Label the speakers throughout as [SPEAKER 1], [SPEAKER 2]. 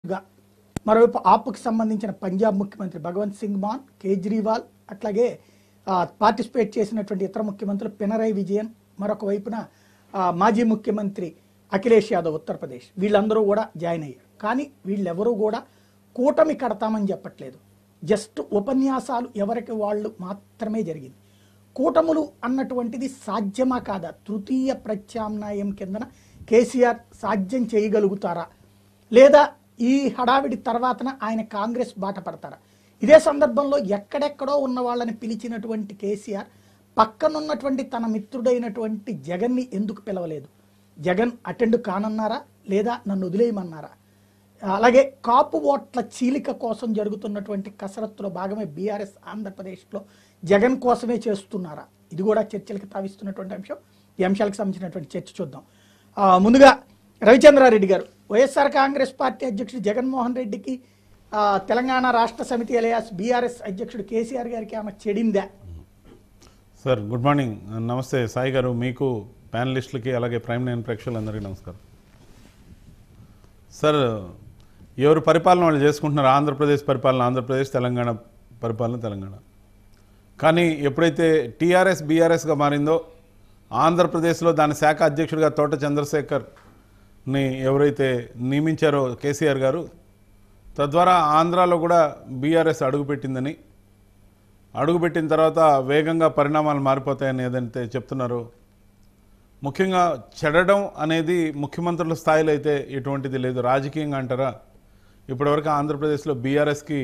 [SPEAKER 1] గా మరోవైపు ఆప్కి సంబంధించిన పంజాబ్ ముఖ్యమంత్రి భగవంత్ సింగ్ మాన్ కేజ్రీవాల్ అట్లాగే ఆ, పార్టిసిపేట్ చేసినటువంటి ఇతర ముఖ్యమంత్రులు పినరయ్ విజయన్ మరొక వైపున ఆ, మాజీ ముఖ్యమంత్రి అఖిలేష్ యాదవ్ ఉత్తరప్రదేశ్ వీళ్ళందరూ కూడా జాయిన్ అయ్యారు కానీ వీళ్ళెవరూ కూడా కూటమి కడతామని చెప్పట్లేదు జస్ట్ ఉపన్యాసాలు ఎవరికి వాళ్ళు మాత్రమే జరిగింది కూటములు అన్నటువంటిది సాధ్యమా కాదా తృతీయ ప్రత్యామ్నాయం కిందన కేసీఆర్ సాధ్యం చేయగలుగుతారా లేదా ఈ హడావిడి తర్వాతన ఆయన కాంగ్రెస్ బాట పడతారా ఇదే సందర్భంలో ఎక్కడెక్కడో ఉన్న వాళ్ళని పిలిచినటువంటి కేసీఆర్ పక్కనున్నటువంటి తన మిత్రుడైనటువంటి జగన్ని ఎందుకు పిలవలేదు జగన్ అటెండ్ కానన్నారా లేదా నన్ను వదిలేయమన్నారా అలాగే కాపు ఓట్ల చీలిక కోసం జరుగుతున్నటువంటి కసరత్తులో భాగమే బీఆర్ఎస్ ఆంధ్రప్రదేశ్లో జగన్ కోసమే చేస్తున్నారా ఇది కూడా చర్చలకు తావిస్తున్నటువంటి అంశం ఈ అంశాలకు సంబంధించినటువంటి చర్చ చూద్దాం ఆ, ముందుగా రవిచంద్రారెడ్డి గారు వైఎస్ఆర్ కాంగ్రెస్ పార్టీ అధ్యక్షుడు జగన్మోహన్ రెడ్డికి ఆ, తెలంగాణ రాష్ట్ర సమితి అలియాస్ బీఆర్ఎస్ అధ్యక్షుడు కేసీఆర్ గారికి ఏమైనా చెడిందా
[SPEAKER 2] సార్ గుడ్ మార్నింగ్ నమస్తే సాయి గారు మీకు ప్యానలిస్టులకి అలాగే ప్రైమ్ నైన్ ప్రేక్షకులందరికీ నమస్కారం సార్ ఎవరు పరిపాలన వాళ్ళు చేసుకుంటున్నారు ఆంధ్రప్రదేశ్ పరిపాలన ఆంధ్రప్రదేశ్ తెలంగాణ పరిపాలన తెలంగాణ కానీ ఎప్పుడైతే టీఆర్ఎస్ బీఆర్ఎస్గా మారిందో ఆంధ్రప్రదేశ్లో దాని శాఖ అధ్యక్షుడిగా తోట చంద్రశేఖర్ని ఎవరైతే నియమించారో కేసీఆర్ గారు తద్వారా ఆంధ్రాలో కూడా బీఆర్ఎస్ అడుగుపెట్టిందని అడుగుపెట్టిన తర్వాత వేగంగా పరిణామాలు మారిపోతాయని ఏదైతే చెప్తున్నారో ముఖ్యంగా చెడడం అనేది ముఖ్యమంత్రుల స్థాయిలో అయితే ఎటువంటిది లేదు రాజకీయంగా అంటారా ఇప్పటివరకు ఆంధ్రప్రదేశ్లో బీఆర్ఎస్కి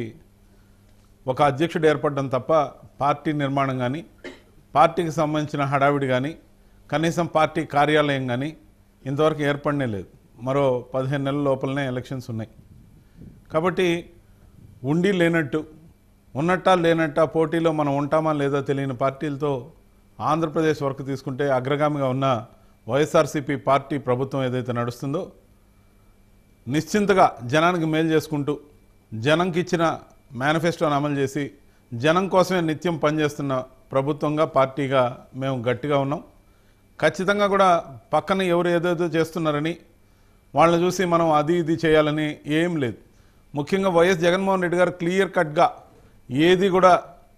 [SPEAKER 2] ఒక అధ్యక్షుడు ఏర్పడడం తప్ప పార్టీ నిర్మాణం కానీ పార్టీకి సంబంధించిన హడావిడి కానీ కనీసం పార్టీ కార్యాలయం కానీ ఇంతవరకు ఏర్పడనే లేదు మరో పదిహేను నెలల లోపలనే ఎలక్షన్స్ ఉన్నాయి కాబట్టి ఉండి లేనట్టు ఉన్నట్టా లేనట్టా పోటీలో మనం ఉంటామా లేదా తెలియని పార్టీలతో ఆంధ్రప్రదేశ్ వరకు తీసుకుంటే అగ్రగామిగా ఉన్న వైఎస్ఆర్సీపీ పార్టీ ప్రభుత్వం ఏదైతే నడుస్తుందో నిశ్చింతగా జనానికి మేలు చేసుకుంటూ జనంకి ఇచ్చిన మేనిఫెస్టోని అమలు చేసి జనం కోసమే నిత్యం పనిచేస్తున్న ప్రభుత్వంగా పార్టీగా మేము గట్టిగా ఉన్నాం ఖచ్చితంగా కూడా పక్కన ఎవరు ఏదేదో చేస్తున్నారని వాళ్ళని చూసి మనం అది ఇది చేయాలని ఏం లేదు ముఖ్యంగా వైఎస్ జగన్మోహన్ రెడ్డి గారు క్లియర్ కట్గా ఏది కూడా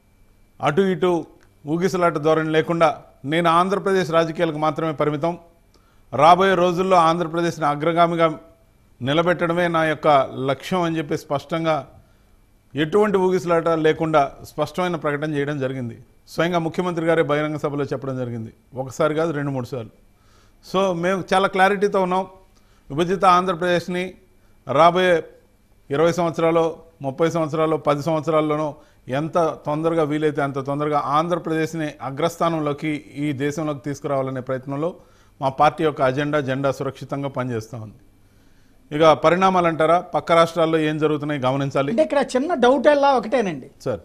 [SPEAKER 2] అటు ఇటు ఊగిసలాట ధోరణి లేకుండా నేను ఆంధ్రప్రదేశ్ రాజకీయాలకు మాత్రమే పరిమితం రాబోయే రోజుల్లో ఆంధ్రప్రదేశ్ని అగ్రగామిగా నిలబెట్టడమే నా యొక్క లక్ష్యం అని చెప్పి స్పష్టంగా ఎటువంటి ఊగిసలాట లేకుండా స్పష్టమైన ప్రకటన చేయడం జరిగింది స్వయంగా ముఖ్యమంత్రి గారే బహిరంగ సభలో చెప్పడం జరిగింది ఒకసారి కాదు రెండు మూడు సార్లు సో మేము చాలా క్లారిటీతో ఉన్నాం విభజిత ఆంధ్రప్రదేశ్ని రాబోయే ఇరవై సంవత్సరాలు ముప్పై సంవత్సరాలు పది సంవత్సరాల్లోనూ ఎంత తొందరగా వీలైతే అంత తొందరగా ఆంధ్రప్రదేశ్ని అగ్రస్థానంలోకి ఈ దేశంలోకి తీసుకురావాలనే ప్రయత్నంలో మా పార్టీ యొక్క అజెండా జెండా సురక్షితంగా పనిచేస్తూ ఉంది ఇక పరిణామాలు అంటారా పక్క రాష్ట్రాల్లో ఏం జరుగుతున్నాయి గమనించాలి
[SPEAKER 1] అంటే ఇక్కడ చిన్న డౌట్ ఎలా ఒకటేనండి
[SPEAKER 2] సార్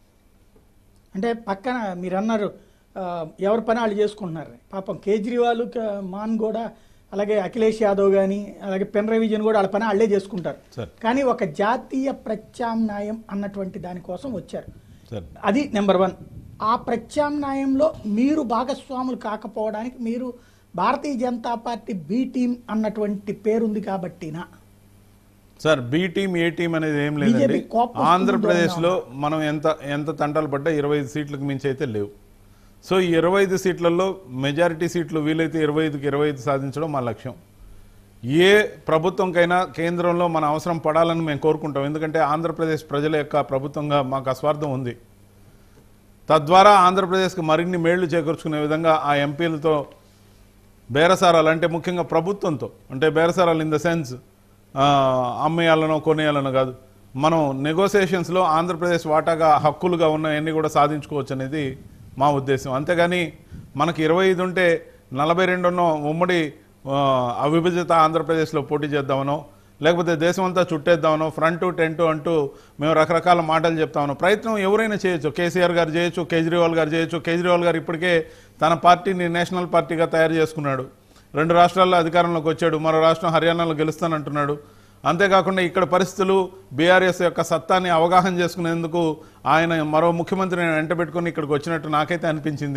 [SPEAKER 1] అంటే పక్కన మీరు అన్నారు ఆ, ఎవరి పని వాళ్ళు చేసుకుంటున్నారు పాపం కేజ్రీవాల్ క- మాన్ కూడా అలాగే అఖిలేష్ యాదవ్ కానీ అలాగే పినరయ్ విజయన్ కూడా వాళ్ళ పని వాళ్ళే చేసుకుంటారు
[SPEAKER 2] సార్
[SPEAKER 1] కానీ ఒక జాతీయ ప్రత్యామ్నాయం అన్నటువంటి దానికోసం వచ్చారు
[SPEAKER 2] సార్
[SPEAKER 1] అది నెంబర్ వన్ ఆ ప్రత్యామ్నాయంలో మీరు భాగస్వాములు కాకపోవడానికి మీరు Bharatiya Janata Party B team అన్నటువంటి పేరుంది కాబట్టినా
[SPEAKER 2] sir B team A team అనేది ఏం లేదండి
[SPEAKER 1] BJP కోపం వస్తుంది
[SPEAKER 2] ఆంధ్రప్రదేశ్లో మనం ఎంత ఎంత తంటాలు పడ్డా ఇరవై ఐదు సీట్లకు మించి అయితే లేవు సో ఈ ఇరవై ఐదు సీట్లలో మెజారిటీ సీట్లు వీలైతే ఇరవై ఐదుకి ఇరవై ఐదు సాధించడం మా లక్ష్యం ఏ ప్రభుత్వంకైనా కేంద్రంలో మన అవసరం పడాలని మేము కోరుకుంటాం ఎందుకంటే ఆంధ్రప్రదేశ్ ప్రజల యొక్క ప్రభుత్వంగా మాకు అస్వార్థం ఉంది తద్వారా ఆంధ్రప్రదేశ్కి మరిన్ని మేళ్లు చేకూర్చుకునే విధంగా ఆ ఎంపీలతో బేరసారాలు అంటే ముఖ్యంగా ప్రభుత్వంతో అంటే బేరసారాలు ఇన్ ద సెన్స్ అమ్మేయాలనో కొనేయాలనో కాదు మనం నెగోసియేషన్స్లో ఆంధ్రప్రదేశ్ వాటాగా హక్కులుగా ఉన్నవన్నీ కూడా సాధించుకోవచ్చు అనేది మా ఉద్దేశం అంతేగాని మనకి ఇరవై ఐదు ఉంటే నలభై రెండున్నో ఉమ్మడి ఆ, అవిభజిత ఆంధ్రప్రదేశ్లో పోటీ చేద్దామనో లేకపోతే దేశం అంతా చుట్టేద్దామనో ఫ్రంట్ టెంట్ అంటూ మేము రకరకాల మాటలు చెప్తామనో ప్రయత్నం ఎవరైనా చేయొచ్చు కేసీఆర్ గారు చేయొచ్చు కేజ్రీవాల్ గారు చేయొచ్చు కేజ్రీవాల్ గారు ఇప్పటికే తన పార్టీని నేషనల్ పార్టీగా తయారు చేసుకున్నాడు రెండు రాష్ట్రాల్లో అధికారంలోకి వచ్చాడు మరో రాష్ట్రం హర్యానాలో గెలుస్తానంటున్నాడు అంతేకాకుండా ఇక్కడ పరిస్థితులు బీఆర్ఎస్ యొక్క సత్తాన్ని అవగాహన చేసుకునేందుకు ఆయన మరో ముఖ్యమంత్రిని వెంట పెట్టుకుని ఇక్కడికి వచ్చినట్టు నాకైతే అనిపించింది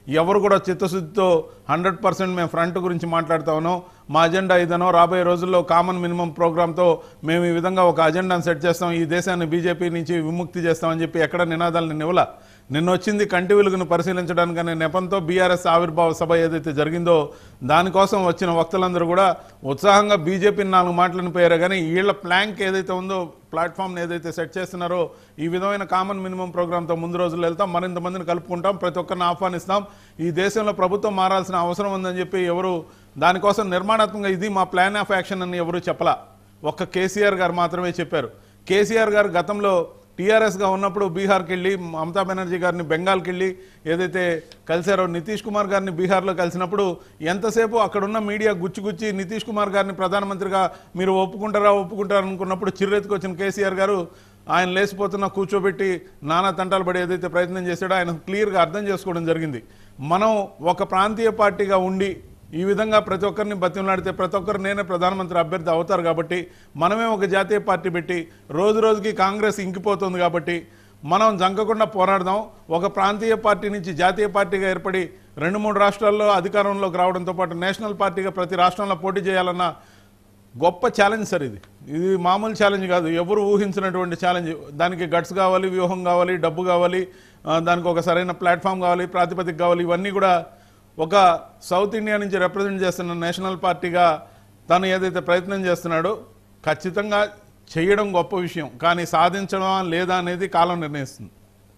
[SPEAKER 2] ఎవరు కూడా చిత్తశుద్ధితో హండ్రెడ్ పర్సెంట్ మేము ఫ్రంట్ గురించి మాట్లాడుతా ఉన్నాం మా అజెండా ఇదనో రాబోయే రోజుల్లో కామన్ మినిమం ప్రోగ్రామ్తో మేము ఈ విధంగా ఒక అజెండాను సెట్ చేస్తాం ఈ దేశాన్ని బీజేపీ నుంచి విముక్తి చేస్తామని చెప్పి ఎక్కడ నినాదాలను నివ్వల నిన్న వచ్చింది కంటి వెలుగును పరిశీలించడానికి అనే నెపంతో బీఆర్ఎస్ ఆవిర్భావ సభ ఏదైతే జరిగిందో దానికోసం వచ్చిన వక్తలందరూ కూడా ఉత్సాహంగా బీజేపీని నాలుగు మాటలను పోయారు కానీ వీళ్ళ ప్లాంక్ ఏదైతే ఉందో ప్లాట్ఫామ్ని ఏదైతే సెట్ చేస్తున్నారో ఈ విధమైన కామన్ మినిమం ప్రోగ్రామ్తో ముందు రోజుల్లో వెళ్తాం మరింత మందిని కలుపుకుంటాం ప్రతి ఒక్కరిని ఆహ్వానిస్తాం ఈ దేశంలో ప్రభుత్వం మారాల్సిన అవసరం ఉందని చెప్పి ఎవరు దానికోసం నిర్మాణాత్మకంగా ఇది మా ప్లాన్ ఆఫ్ యాక్షన్ అని ఎవరు చెప్పలా ఒక్క కేసీఆర్ గారు మాత్రమే చెప్పారు కేసీఆర్ గారు గతంలో టీఆర్ఎస్గా ఉన్నప్పుడు బీహార్కి వెళ్ళి మమతా బెనర్జీ గారిని బెంగాల్కి వెళ్ళి ఏదైతే కలిశారో నితీష్ కుమార్ గారిని బీహార్లో కలిసినప్పుడు ఎంతసేపు అక్కడున్న మీడియా గుచ్చి గుచ్చి నితీష్ కుమార్ గారిని ప్రధానమంత్రిగా మీరు ఒప్పుకుంటారా ఒప్పుకుంటారా అనుకున్నప్పుడు చిర్రెత్తుకొచ్చిన కేసీఆర్ గారు ఆయన లేచిపోతున్న కూర్చోబెట్టి నానా తంటాలు పడి ఏదైతే ప్రయత్నం చేశాడో ఆయన క్లియర్గా అర్థం చేసుకోవడం జరిగింది మనం ఒక ప్రాంతీయ పార్టీగా ఉండి ఈ విధంగా ప్రతి ఒక్కరిని బతిమలాడితే ప్రతి ఒక్కరు నేనే ప్రధానమంత్రి అభ్యర్థి అవుతారు కాబట్టి మనమే ఒక జాతీయ పార్టీ పెట్టి రోజు రోజుకి కాంగ్రెస్ ఇంకిపోతుంది కాబట్టి మనం జంకకుండా పోరాడదాం ఒక ప్రాంతీయ పార్టీ నుంచి జాతీయ పార్టీగా ఏర్పడి రెండు మూడు రాష్ట్రాల్లో అధికారంలోకి రావడంతో పాటు నేషనల్ పార్టీగా ప్రతి రాష్ట్రంలో పోటీ చేయాలన్న గొప్ప ఛాలెంజ్ సార్ ఇది ఇది మామూలు ఛాలెంజ్ కాదు ఎవరు ఊహించినటువంటి ఛాలెంజ్ దానికి గట్స్ కావాలి వ్యూహం కావాలి డబ్బు కావాలి ఆ, దానికి ఒక సరైన ప్లాట్ఫామ్ కావాలి ప్రాతిపదిక కావాలి ఇవన్నీ కూడా ఒక సౌత్ ఇండియా నుంచి రిప్రజెంట్ చేస్తున్న నేషనల్ పార్టీగా తను ఏదైతే ప్రయత్నం చేస్తున్నాడో ఖచ్చితంగా చేయడం గొప్ప విషయం కానీ సాధించడం లేదా అనేది కాలం నిర్ణయిస్తుంది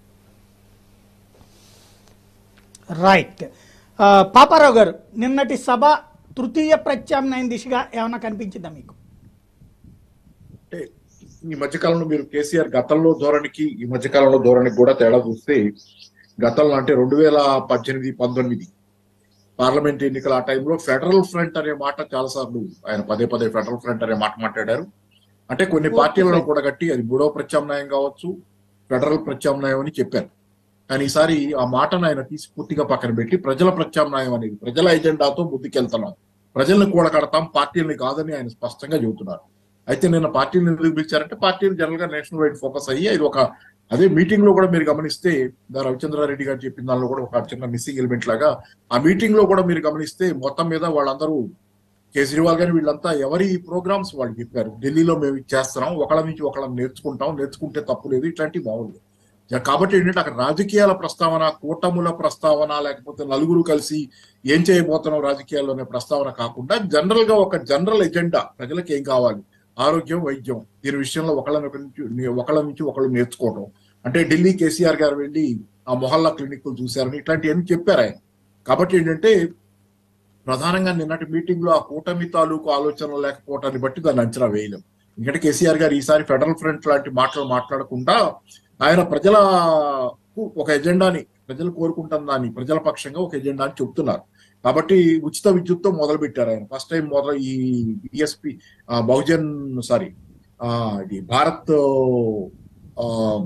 [SPEAKER 1] రైట్ ఆ, పాపారావు గారు నిన్నటి సభ తృతీయ ప్రత్యామ్నాయం దిశగా ఏమైనా కనిపించిందా మీకు
[SPEAKER 3] అంటే ఈ మధ్యకాలంలో మీరు కేసీఆర్ గతంలో ధోరణికి ఈ మధ్యకాలంలో ధోరణికి కూడా తేడా చూస్తే గతంలో అంటే రెండు వేల పద్దెనిమిది పంతొమ్మిది పార్లమెంట్ ఎన్నికల ఆ టైంలో ఫెడరల్ ఫ్రంట్ అనే మాట చాలాసార్లు ఆయన పదే పదే ఫెడరల్ ఫ్రంట్ అనే మాట మాట్లాడారు అంటే కొన్ని పార్టీలను కూడా కట్టి అది మూడో ప్రత్యామ్నాయం కావచ్చు ఫెడరల్ ప్రత్యామ్నాయం అని చెప్పారు కానీ ఈసారి ఆ మాటను ఆయన తీసి పూర్తిగా పక్కన పెట్టి ప్రజల ప్రత్యామ్నాయం అనేది ప్రజల ఎజెండాతో ముందుకెళ్తున్నాం ప్రజల్ని కూడగడతాం పార్టీల్ని కాదని ఆయన స్పష్టంగా చెబుతున్నారు అయితే నిన్న పార్టీని ఎందుకు పిలిచారంటే పార్టీలు జనరల్ గా నేషనల్ వైడ్ ఫోకస్ అయ్యి ఇది ఒక అదే మీటింగ్ లో కూడా మీరు గమనిస్తే దా రవిచంద్రారెడ్డి గారు చెప్పిన దానిలో కూడా ఒక చిన్న మిస్సింగ్ ఎలిమెంట్ లాగా ఆ మీటింగ్ లో కూడా మీరు గమనిస్తే మొత్తం మీద వాళ్ళందరూ కేజ్రీవాల్ గారి వీళ్ళంతా ఎవరి ప్రోగ్రామ్స్ వాళ్ళు చెప్పారు ఢిల్లీలో మేము ఇది చేస్తున్నాం ఒకళ్ళ నుంచి ఒకళ్ళని నేర్చుకుంటాం నేర్చుకుంటే తప్పు లేదు ఇట్లాంటి మామూలు జ- కాబట్టి ఏంటంటే అక్కడ రాజకీయాల ప్రస్తావన కూటముల ప్రస్తావన లేకపోతే నలుగురు కలిసి ఏం చేయబోతున్నాం రాజకీయాల్లో అనే ప్రస్తావన కాకుండా జనరల్ గా ఒక జనరల్ ఎజెండా ప్రజలకు ఏం కావాలి ఆరోగ్యం వైద్యం దీని విషయంలో ఒకళ్ళని ఒకరి నుంచి ఒకళ్ళ నుంచి ఒకళ్ళు నేర్చుకోవడం అంటే ఢిల్లీ కేసీఆర్ గారు వెళ్ళి ఆ మొహల్లా క్లినిక్లు చూశారని ఇట్లాంటివన్నీ చెప్పారు ఆయన కాబట్టి ఏంటంటే ప్రధానంగా నిన్నటి మీటింగ్ లో ఆ కూటమి తాలూకు ఆలోచనలు లేకపోవటాన్ని బట్టి దాన్ని అంచనా వేయలేం ఎందుకంటే కేసీఆర్ గారు ఈసారి ఫెడరల్ ఫ్రంట్ లాంటి మాటలు మాట్లాడకుండా ఆయన ప్రజలకు ఒక ఎజెండాని ప్రజలు కోరుకుంటున్న దాన్ని ప్రజల పక్షంగా ఒక ఎజెండాని చెప్తున్నారు కాబట్టి ఉచిత విద్యుత్తో మొదలు పెట్టారు ఆయన ఫస్ట్ టైం మొదలు ఈ బిఎస్పి బహుజన్ సారీ ఇది భారత్ ఆ,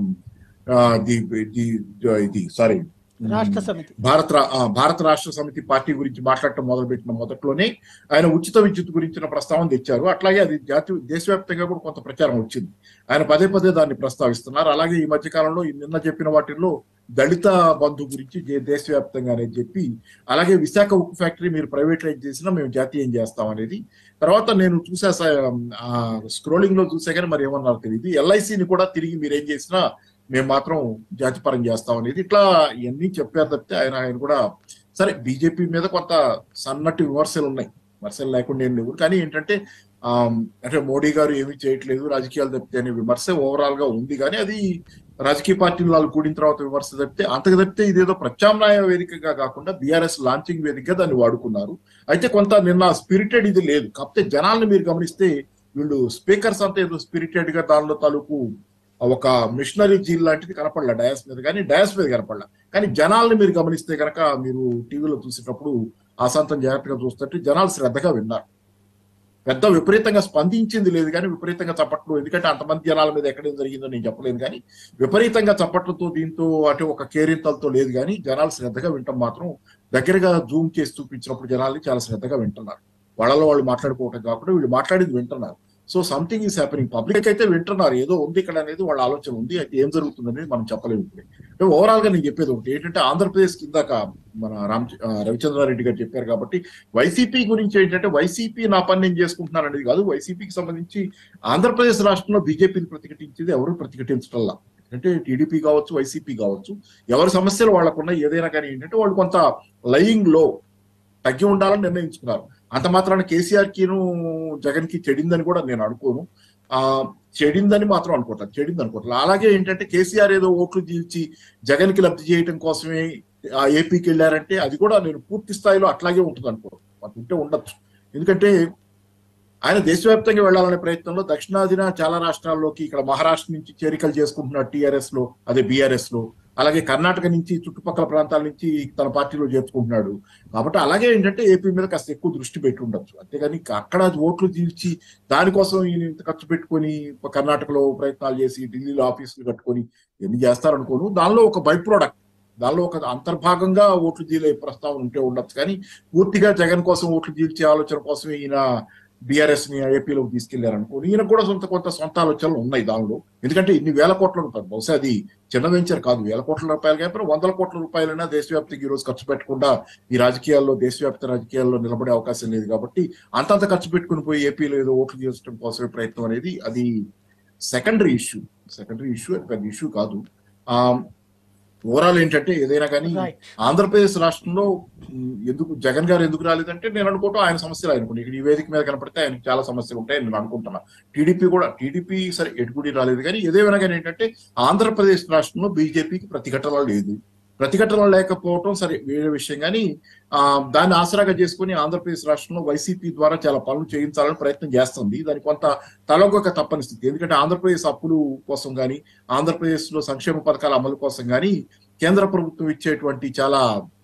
[SPEAKER 3] ఆ, ది- ది- ఇది సారీ
[SPEAKER 1] రాష్ట్ర సమితి
[SPEAKER 3] భారత రా- ఆ, భారత రాష్ట్ర సమితి పార్టీ గురించి మాట్లాడటం మొదలుపెట్టిన మొదట్లోనే ఆయన ఉచిత విద్యుత్ గురించిన ప్రస్తావన తెచ్చారు అట్లాగే అది జాతీయ దేశవ్యాప్తంగా కూడా కొంత ప్రచారం వచ్చింది ఆయన పదే పదే దాన్ని ప్రస్తావిస్తున్నారు అలాగే ఈ మధ్య కాలంలో ఈ నిన్న చెప్పిన వాటిల్లో దళిత బంధు గురించి దే- దేశవ్యాప్తంగానే చెప్పి అలాగే విశాఖ ఉక్కు ఫ్యాక్టరీ మీరు ప్రైవేటైజ్ చేసినా మేము జాతీయం చేస్తాం అనేది తర్వాత నేను చూసా స్క్రోలింగ్ లో చూసా కానీ మరి ఏమన్నారు తెలియదు ఎల్ఐసిని కూడా తిరిగి మీరు ఏం చేసినా మేము మాత్రం జాతిపరం చేస్తాం అనేది ఇట్లా ఇవన్నీ చెప్పారు తప్పితే ఆయన ఆయన కూడా సరే బీజేపీ మీద కొంత సన్నటి విమర్శలు ఉన్నాయి విమర్శలు లేకుండా ఏం లేవు కానీ ఏంటంటే ఆ, అంటే మోడీ గారు ఏమీ చేయట్లేదు రాజకీయాలు తప్పితే అనే విమర్శ ఓవరాల్ గా ఉంది కానీ అది రాజకీయ పార్టీలు వాళ్ళు కూడిన తర్వాత విమర్శ తప్పితే అంతకు తప్పితే ఇదేదో ప్రత్యామ్నాయ వేదికగా కాకుండా బీఆర్ఎస్ లాంచింగ్ వేదికగా దాన్ని వాడుకున్నారు అయితే కొంత నిన్న స్పిరిటెడ్ ఇది లేదు కాకపోతే జనాల్ని మీరు గమనిస్తే వీళ్ళు స్పీకర్స్ అంతా ఏదో స్పిరిటెడ్ గా దానిలో తాలూకు ఒక మిషనరీ జీల్ లాంటిది కనపడలే డయాస్ మీద కానీ డయాస్ మీద కనపడలే కానీ జనాల్ని మీరు గమనిస్తే కనుక మీరు టీవీలో చూసేటప్పుడు ఆశాంతం జాగ్రత్తగా చూస్తుంటే జనాలు శ్రద్ధగా విన్నారు పెద్ద విపరీతంగా స్పందించింది లేదు కానీ విపరీతంగా చప్పట్లు ఎందుకంటే అంతమంది జనాల మీద ఎక్కడేం జరిగిందో నేను చెప్పలేను కానీ విపరీతంగా చప్పట్లతో దీంతో అంటే ఒక కేరింతలతో లేదు కానీ జనాలు శ్రద్ధగా వింటాం మాత్రం దగ్గరగా జూమ్ చేసి చూపించినప్పుడు జనాల్ని చాలా శ్రద్ధగా వింటున్నారు వాళ్ళలో వాళ్ళు మాట్లాడుకోవటం కాకుండా వీళ్ళు మాట్లాడింది వింటున్నారు so something is happening public అయితే వింటున్నారు ఏదో ఉంది ఇక్కడ అనేది వాళ్ళ ఆలోచన ఉంది అయితే ఏం జరుగుతుంది అనేది మనం చెప్పలేము ఇప్పుడు అంటే ఓవరాల్ గా నేను చెప్పేది ఒకటి ఏంటంటే ఆంధ్రప్రదేశ్ కిందాక మన రామ్ ఆ, రవిచంద్రారెడ్డి గారు చెప్పారు కాబట్టి వైసీపీ గురించి ఏంటంటే వైసీపీ నా పని నేను చేసుకుంటున్నాను అనేది కాదు వైసీపీకి సంబంధించి ఆంధ్రప్రదేశ్ రాష్ట్రంలో బీజేపీని ప్రతిఘటించేది ఎవరు ప్రతిఘటించటల్లా అంటే టీడీపీ కావచ్చు వైసీపీ కావచ్చు ఎవరి సమస్యలు వాళ్ళకున్న ఏదైనా కానీ ఏంటంటే వాళ్ళు కొంత లయింగ్ లో తగ్గి ఉండాలని నిర్ణయించుకున్నారు అంత మాత్రాన కేసీఆర్ కిను జగన్ కి చెడిందని కూడా నేను అనుకోను ఆ చెడిందని మాత్రం అనుకోవట్లేదు చెడింది అనుకోవట్లేదు అలాగే ఏంటంటే కేసీఆర్ ఏదో ఓట్లు తీల్చి జగన్ కి లబ్ధి చేయడం కోసమే ఆ ఏపీకి వెళ్ళారంటే అది కూడా నేను పూర్తి స్థాయిలో అట్లాగే ఉంటుంది అనుకో అది ఉంటే ఉండొచ్చు ఎందుకంటే ఆయన దేశవ్యాప్తంగా వెళ్ళాలనే ప్రయత్నంలో దక్షిణాదిన చాలా రాష్ట్రాల్లోకి ఇక్కడ మహారాష్ట్ర నుంచి చేరికలు చేసుకుంటున్నాడు టీఆర్ఎస్ లో అదే బీఆర్ఎస్ లో అలాగే కర్ణాటక నుంచి చుట్టుపక్కల ప్రాంతాల నుంచి తన పార్టీలో చేర్చుకుంటున్నాడు కాబట్టి అలాగే ఏంటంటే ఏపీ మీద కాస్త ఎక్కువ దృష్టి పెట్టి ఉండొచ్చు అంతేగాని అక్కడ ఓట్లు తీర్చి దానికోసం ఈయన ఇంత ఖర్చు పెట్టుకొని కర్ణాటకలో ప్రయత్నాలు చేసి ఢిల్లీలో ఆఫీసులు కట్టుకొని ఎన్ని చేస్తారనుకోను దానిలో ఒక బై ప్రోడక్ట్ దానిలో ఒక అంతర్భాగంగా ఓట్లు తీలే ప్రస్తావన ఉంటే ఉండొచ్చు కానీ పూర్తిగా జగన్ కోసం ఓట్లు తీర్చే ఆలోచన కోసం ఈయన బీఆర్ఎస్ ని ఏపీలోకి తీసుకెళ్లారనుకో ఈయన కూడా సొంత కొంత సొంత ఆలోచనలు ఉన్నాయి దానిలో ఎందుకంటే ఇన్ని వేల కోట్ల రూపాయలు బహుశా అది చిన్న వెంచర్ కాదు వేల కోట్ల రూపాయలు కాకపోతే వందల కోట్ల రూపాయలైనా దేశవ్యాప్తికి ఈ రోజు ఖర్చు పెట్టకుండా ఈ రాజకీయాల్లో దేశవ్యాప్త రాజకీయాల్లో నిలబడే అవకాశం లేదు కాబట్టి అంతంత ఖర్చు పెట్టుకుని పోయి ఏపీలో ఏదో ఓట్లు తీర్చడం కోసమే ప్రయత్నం అనేది అది సెకండరీ ఇష్యూ సెకండరీ ఇష్యూ అది పెద్ద ఇష్యూ కాదు ఆ ఓవరాల్ ఏంటంటే ఏదైనా కానీ
[SPEAKER 1] Right.
[SPEAKER 3] ఆంధ్రప్రదేశ్ రాష్ట్రంలో ఉమ్, ఎందుకు జగన్ గారు ఎందుకు రాలేదంటే నేను అనుకోవటం ఆయన సమస్యలు ఆయనకు ఇక్కడ ఈ వేదిక మీద కనపడితే ఆయనకు చాలా సమస్యలు ఉంటాయని నేను అనుకుంటున్నా టీడీపీ కూడా టీడీపీ సరే ఎటుకుడి రాలేదు కానీ ఏదేమైనా కానీ ఏంటంటే ఆంధ్రప్రదేశ్ రాష్ట్రంలో బీజేపీకి ప్రతిఘటన లేదు ప్రతిఘటన లేకపోవటం సరే వేరే విషయం కానీ ఆ దాన్ని ఆసరాగా చేసుకుని ఆంధ్రప్రదేశ్ రాష్ట్రంలో వైసీపీ ద్వారా చాలా పనులు చేయించాలని ప్రయత్నం చేస్తుంది దానికి కొంత తలొగ్గక తప్పని స్థితి ఎందుకంటే ఆంధ్రప్రదేశ్ అప్పులు కోసం కానీ ఆంధ్రప్రదేశ్ లో సంక్షేమ పథకాల అమలు కోసం కానీ కేంద్ర ప్రభుత్వం ఇచ్చేటువంటి చాలా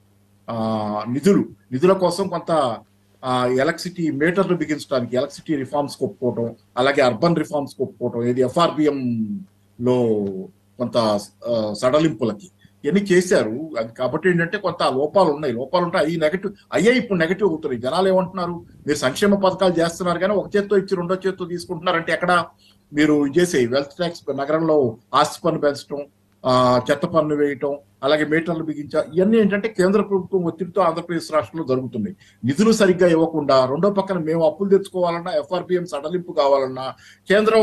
[SPEAKER 3] ఆ నిధులు నిధుల కోసం కొంత ఆ ఎలక్ట్రిసిటీ మీటర్లు బిగించడానికి ఎలక్ట్రిసిటీ రిఫార్మ్స్ ఒప్పుకోవటం అలాగే అర్బన్ రిఫార్మ్స్ ఒప్పుకోవటం ఏది ఎఫ్ఆర్బిఎం లో కొంత ఆ, సడలింపులకి ఇవన్నీ చేశారు అది కాబట్టి ఏంటంటే కొంత లోపాలు ఉన్నాయి లోపాలు ఉంటాయి అవి నెగటివ్ అయ్యే ఇప్పుడు నెగటివ్ అవుతున్నాయి జనాలు ఏమంటున్నారు మీరు సంక్షేమ పథకాలు చేస్తున్నారు కానీ ఒక చేత్తో ఇచ్చి రెండో చేత్తో తీసుకుంటున్నారంటే ఎక్కడ మీరు ఇది చేసే వెల్త్ ట్యాక్స్ నగరంలో ఆస్తి పన్ను పెంచడం ఆ చెత్త పన్ను వేయటం అలాగే మీటర్లు బిగించా ఇవన్నీ ఏంటంటే కేంద్ర ప్రభుత్వం ఒత్తిడితో ఆంధ్రప్రదేశ్ రాష్ట్రంలో జరుగుతున్నాయి నిధులు సరిగ్గా ఇవ్వకుండా రెండో పక్కన మేము అప్పులు తెచ్చుకోవాలన్నా ఎఫ్ఆర్పిఎం సడలింపు కావాలన్నా కేంద్రం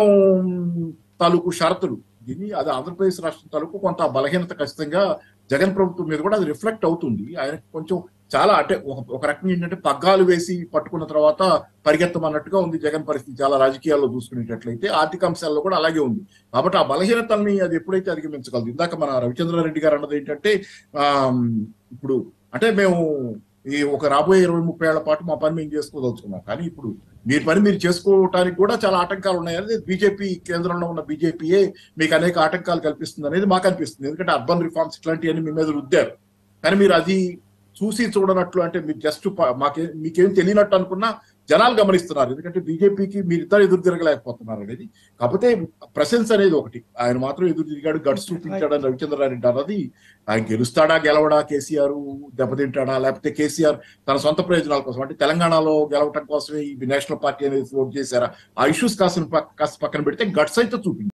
[SPEAKER 3] తాలూకు షరతులు దీన్ని అది ఆంధ్రప్రదేశ్ రాష్ట్రం తాలూకు కొంత బలహీనత ఖచ్చితంగా జగన్ ప్రభుత్వం మీద కూడా అది రిఫ్లెక్ట్ అవుతుంది ఆయన కొంచెం చాలా అంటే ఒక ఒక రకంగా ఏంటంటే పగ్గాలు వేసి పట్టుకున్న తర్వాత పరిగెత్తమన్నట్టుగా ఉంది జగన్ పరిస్థితి చాలా రాజకీయాల్లో చూసుకునేటట్లయితే ఆర్థిక అంశాల్లో కూడా అలాగే ఉంది కాబట్టి ఆ బలహీనతల్ని అది ఎప్పుడైతే అధిగమించగలదు ఇందాక మన రవిచంద్రారెడ్డి గారు అన్నది ఏంటంటే ఆ ఇప్పుడు అంటే మేము ఈ ఒక రాబోయే ఇరవై ముప్పై ఏళ్ల పాటు మా పని మేము చేసుకోదలుచుకున్నాం కానీ ఇప్పుడు మీ పని మీరు చేసుకోవటానికి కూడా చాలా ఆటంకాలు ఉన్నాయి అనేది బీజేపీ కేంద్రంలో ఉన్న బీజేపీయే మీకు అనేక ఆటంకాలు కల్పిస్తుంది అనేది మాకు అనిపిస్తుంది ఎందుకంటే అర్బన్ రిఫార్మ్స్ ఇట్లాంటివన్నీ మీ మీద రుద్దారు కానీ మీరు అది చూసి చూడనట్లు అంటే మీరు జస్ట్ మాకే మీకేం తెలియనట్టు అనుకున్నా జనాలు గమనిస్తున్నారు ఎందుకంటే బీజేపీకి మీరిద్దరు ఎదురు తిరగలేకపోతున్నారు అనేది కాకపోతే ప్రశంస అనేది ఒకటి ఆయన మాత్రం ఎదురు తిరిగాడు గడ్స్ చూపించాడని రవిచంద్రారెడ్డి అన్నది ఆయన గెలుస్తాడా గెలవడా కేసీఆర్ దెబ్బతింటాడా లేకపోతే కేసీఆర్ తన సొంత ప్రయోజనాల కోసం అంటే తెలంగాణలో గెలవటం కోసమే ఈ నేషనల్ పార్టీ అనేది ఓట్ చేశారా ఆ ఇష్యూస్ కాసిన కాస్త పక్కన పెడితే గట్స్ అయితే చూపించారు